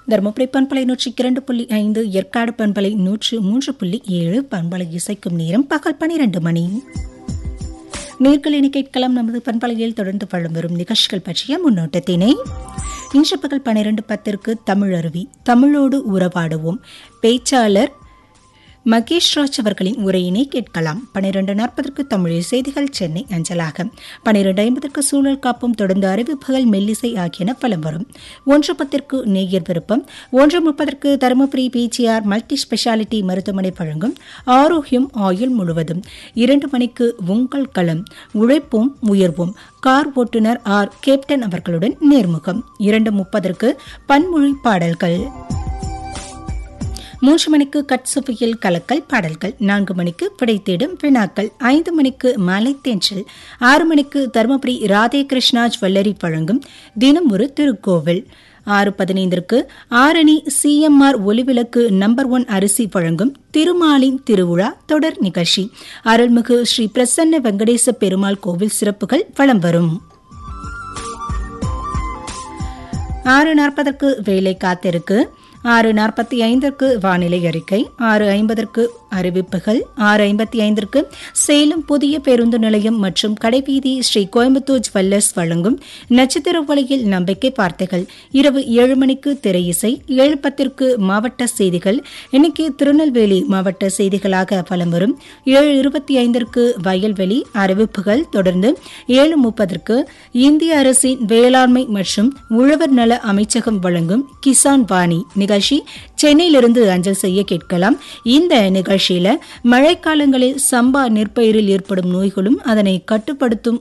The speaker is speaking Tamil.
தருமபுரி பண்பலை நூற்றி இரண்டு புள்ளி ஐந்து ஏற்காடு பண்பலை நூற்று மூன்று புள்ளி ஏழு பண்பலை இசைக்கும் நேரம் பகல் பனிரெண்டு மணி நேர்களினை கேட்கலாம் நமது பண்பலையில் தொடர்ந்து வளம் வரும் நிகழ்ச்சிகள் பற்றிய முன்னோட்டத்தினை இன்று பகல் பன்னிரண்டு பத்திற்கு தமிழ் அருவி தமிழோடு உறவாடுவோம் பேச்சாளர் மகேஷ் ராஜ் அவர்களின் உரையினை கேட்கலாம் பனிரெண்டு நாற்பதற்கு தமிழில் செய்திகள் சென்னை அஞ்சலாக பனிரெண்டு ஐம்பதற்கு சூழல் காப்பும் தொடர்ந்து அறிவிப்புகள் மெல்லிசை ஆகியன பலம் வரும் ஒன்று பத்திற்கு நேயர் விருப்பம் ஒன்று முப்பதற்கு தருமபுரி பிஜிஆர் மல்டி ஸ்பெஷாலிட்டி மருத்துவமனை வழங்கும் ஆரோக்கியம் ஆயுள் முழுவதும் இரண்டு மணிக்கு உங்கள் களம் உழைப்போம் உயர்வோம் கார் ஓட்டுநர் ஆர் கேப்டன் அவர்களுடன் நேர்முகம் இரண்டு முப்பதற்கு பன்மொழி பாடல்கள் மூன்று மணிக்கு கட்சுவையில் கலக்கல் பாடல்கள் நான்கு மணிக்கு விடை தேடும் வினாக்கள் ஐந்து மணிக்கு மலை தேன்றல் ஆறு மணிக்கு தருமபுரி ராதே கிருஷ்ணா ஜுவல்லரி வழங்கும் தினம் ஒரு திருக்கோவில் ஆறு பதினைந்திற்கு ஆரணி சிஎம்ஆர் ஒலிவிளக்கு நம்பர் ஒன் அரிசி வழங்கும் திருமாலின் திருவிழா தொடர் நிகழ்ச்சி அருள்மிகு ஸ்ரீ பிரசன்ன வெங்கடேச பெருமாள் கோவில் சிறப்புகள் வலம் வரும் ஆறு நாற்பதற்கு வேலை காத்திருக்கு ஆறு நாற்பத்தி ஐந்திற்கு வானிலை அறிக்கை ஆறு ஐம்பதற்கு அறிவிப்புகள் ஆறு ஐம்பத்தி ஐந்திற்கு சேலம் புதிய பேருந்து நிலையம் மற்றும் கடைவீதி ஸ்ரீ கோயம்புத்தூர் ஜுவல்லர்ஸ் வழங்கும் நட்சத்திர வழியில் நம்பிக்கை வார்த்தைகள் இரவு ஏழு மணிக்கு திரை இசை ஏழு பத்திற்கு மாவட்ட செய்திகள் இன்னைக்கு திருநெல்வேலி மாவட்ட செய்திகளாக பலம் வரும் ஏழு இருபத்தி ஐந்திற்கு வயல்வெளி அறிவிப்புகள் தொடர்ந்து ஏழு முப்பதற்கு இந்திய அரசின் வேளாண்மை மற்றும் உழவர் நல அமைச்சகம் வழங்கும் கிசான் வாணி நிகழ்ச்சி சென்னையிலிருந்து அஞ்சல் செய்ய கேட்கலாம் இந்த நிகழ்ச்சியில மழைக்காலங்களில் சம்பா நெற்பயிரில் ஏற்படும் நோய்களும் அதனை கட்டுப்படுத்தும்